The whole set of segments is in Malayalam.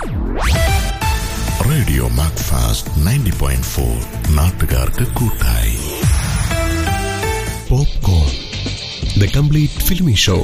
radio Macfast ninety point four നാട്ടുകാർക്ക് കൂട്ടായി popcorn the complete filmy show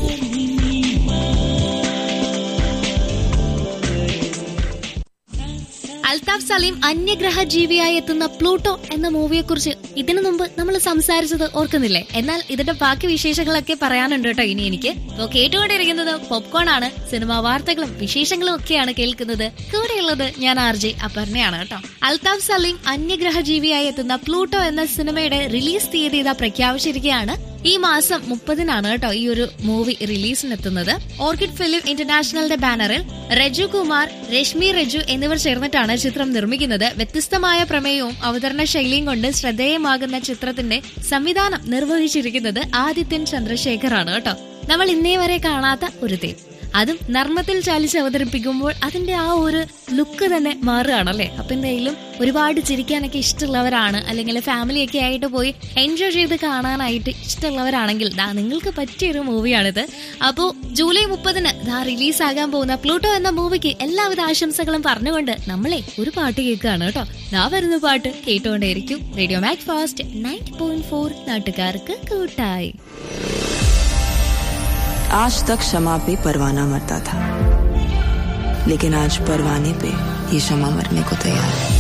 Althaf Saleem അന്യഗ്രഹ ജീവിയായി എത്തുന്ന പ്ലൂട്ടോ എന്ന മൂവിയെ കുറിച്ച് ഇതിനു മുമ്പ് നമ്മൾ സംസാരിച്ചത് ഓർക്കുന്നില്ലേ എന്നാൽ ഇതിന്റെ ബാക്കി വിശേഷങ്ങളൊക്കെ പറയാനുണ്ട് കേട്ടോ ഇനി എനിക്ക് അപ്പോൾ കേട്ടുകൊണ്ടിരിക്കുന്നത് പോപ്കോൺ ആണ് സിനിമാ വാർത്തകളും വിശേഷങ്ങളും ഒക്കെയാണ് കേൾക്കുന്നത് കൂടെയുള്ളത് ഞാൻ ആർ ജെ അപർണയാണ് കേട്ടോ അൽതാഫ് സലീം അന്യഗ്രഹ ജീവിയായി എത്തുന്ന പ്ലൂട്ടോ എന്ന സിനിമയുടെ റിലീസ് തീയതി ഇതാ പ്രഖ്യാപിച്ചിരിക്കുകയാണ് ഈ മാസം മുപ്പതിനാണ് കേട്ടോ ഈ ഒരു മൂവി റിലീസിനെത്തുന്നത് ഓർക്കിഡ് ഫിലിം ഇന്റർനാഷണലിന്റെ ബാനറിൽ രജു കുമാർ രശ്മി രജു എന്നിവർ ചേർന്നിട്ടാണ് ചിത്രം നിർമ്മിക്കുന്നത് വ്യത്യസ്തമായ പ്രമേയവും അവതരണ ശൈലിയും കൊണ്ട് ശ്രദ്ധേയമാകുന്ന ചിത്രത്തിന്റെ സംവിധാനം നിർവഹിച്ചിരിക്കുന്നത് ആദിത്യൻ ചന്ദ്രശേഖർ ആണ് കേട്ടോ നമ്മൾ ഇന്നേ വരെ കാണാത്ത ഒരു തേം അതും നർമ്മത്തിൽ ചാലിച്ച് അവതരിപ്പിക്കുമ്പോൾ അതിന്റെ ആ ഒരു ലുക്ക് തന്നെ മാറുകയാണല്ലേ അപ്പൊ എന്തായാലും ഒരുപാട് ചിരിക്കാനൊക്കെ ഇഷ്ടമുള്ളവരാണ് അല്ലെങ്കിൽ ഫാമിലിയൊക്കെ ആയിട്ട് പോയി എൻജോയ് ചെയ്ത് കാണാനായിട്ട് ഇഷ്ടമുള്ളവരാണെങ്കിൽ ദാ നിങ്ങൾക്ക് പറ്റിയൊരു മൂവിയാണിത് അപ്പോൾ ജൂലൈ മുപ്പതിന് ദാ റിലീസാകാൻ പോകുന്ന പ്ലൂട്ടോ എന്ന മൂവിക്ക് എല്ലാവിധ ആശംസകളും പറഞ്ഞുകൊണ്ട് നമ്മളെ ഒരു പാട്ട് കേൾക്കുകയാണ് കേട്ടോ ദാ വരുന്ന പാട്ട് കേട്ടുകൊണ്ടേയിരിക്കും radio Macfast ninety point four നാട്ടുകാർക്ക് കൂട്ടായി आज तक क्षमा पे परवाना मरता था लेकिन आज परवाने पे ये क्षमा मरने को तैयार है